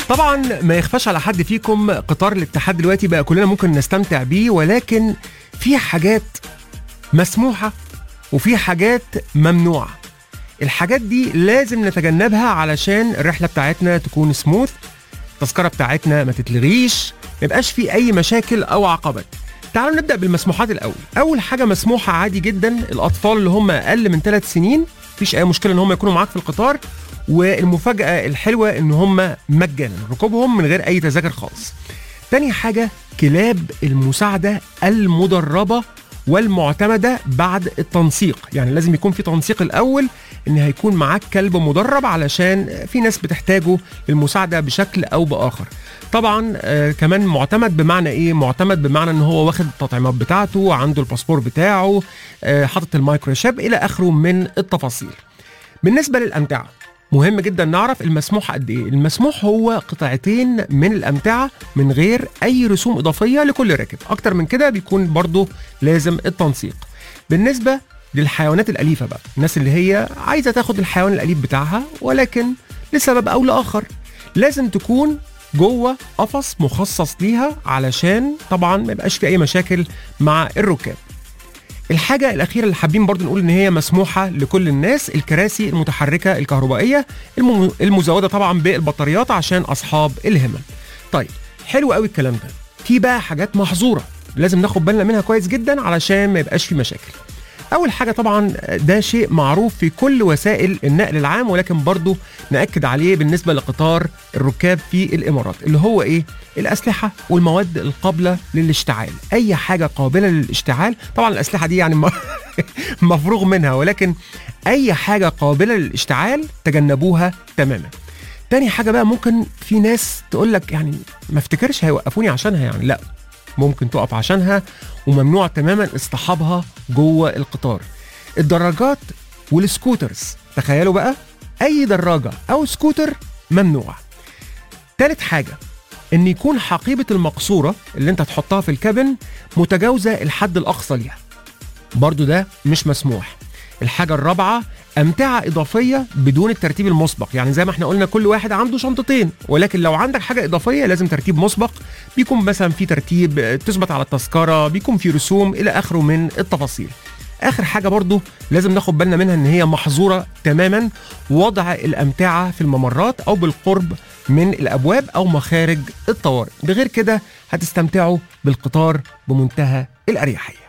طبعا ما يخفاش على حد فيكم قطار الاتحاد دلوقتي بقى كلنا ممكن نستمتع بيه ولكن في حاجات مسموحة وفي حاجات ممنوعة الحاجات دي لازم نتجنبها علشان الرحلة بتاعتنا تكون سموث التذكرة بتاعتنا ما تتلغيش ما يبقاش في أي مشاكل أو عقبات تعالوا نبدأ بالمسموحات الأول أول حاجة مسموحة عادي جدا الأطفال اللي هم أقل من ثلاث سنين مفيش أي مشكلة إن هم يكونوا معاك في القطار والمفاجأة الحلوة إن هم مجانا ركوبهم من غير أي تذاكر خالص تاني حاجة كلاب المساعدة المدربة والمعتمدة بعد التنسيق يعني لازم يكون في تنسيق الأول إن هيكون معاك كلب مدرب علشان في ناس بتحتاجه للمساعدة بشكل أو بآخر طبعا آه كمان معتمد بمعنى ايه معتمد بمعنى ان هو واخد التطعيمات بتاعته عنده الباسبور بتاعه آه حاطط المايكرو شاب الى اخره من التفاصيل بالنسبه للامتعه مهم جدا نعرف المسموح قد ايه المسموح هو قطعتين من الامتعه من غير اي رسوم اضافيه لكل راكب اكتر من كده بيكون برضو لازم التنسيق بالنسبه للحيوانات الاليفه بقى الناس اللي هي عايزه تاخد الحيوان الاليف بتاعها ولكن لسبب او لاخر لازم تكون جوه قفص مخصص ليها علشان طبعا ما يبقاش في اي مشاكل مع الركاب الحاجة الأخيرة اللي حابين برضو نقول إن هي مسموحة لكل الناس الكراسي المتحركة الكهربائية الم- المزودة طبعا بالبطاريات عشان أصحاب الهمم. طيب حلو قوي الكلام ده. في بقى حاجات محظورة لازم ناخد بالنا منها كويس جدا علشان ما يبقاش في مشاكل. أول حاجة طبعا ده شيء معروف في كل وسائل النقل العام ولكن برضو نأكد عليه بالنسبة لقطار الركاب في الإمارات اللي هو إيه؟ الأسلحة والمواد القابلة للاشتعال أي حاجة قابلة للاشتعال طبعا الأسلحة دي يعني م- مفروغ منها ولكن أي حاجة قابلة للاشتعال تجنبوها تماما تاني حاجة بقى ممكن في ناس تقول لك يعني ما افتكرش هيوقفوني عشانها يعني لا ممكن تقف عشانها وممنوع تماما اصطحابها جوه القطار الدراجات والسكوترز تخيلوا بقى اي دراجه او سكوتر ممنوع تالت حاجه ان يكون حقيبه المقصوره اللي انت تحطها في الكابن متجاوزه الحد الاقصى ليها برضو ده مش مسموح الحاجة الرابعة أمتعة إضافية بدون الترتيب المسبق يعني زي ما احنا قلنا كل واحد عنده شنطتين ولكن لو عندك حاجة إضافية لازم ترتيب مسبق بيكون مثلا في ترتيب آه، تثبت على التذكرة بيكون في رسوم إلى آخره من التفاصيل آخر حاجة برضو لازم ناخد بالنا منها إن هي محظورة تماما وضع الأمتعة في الممرات أو بالقرب من الأبواب أو مخارج الطوارئ بغير كده هتستمتعوا بالقطار بمنتهى الأريحية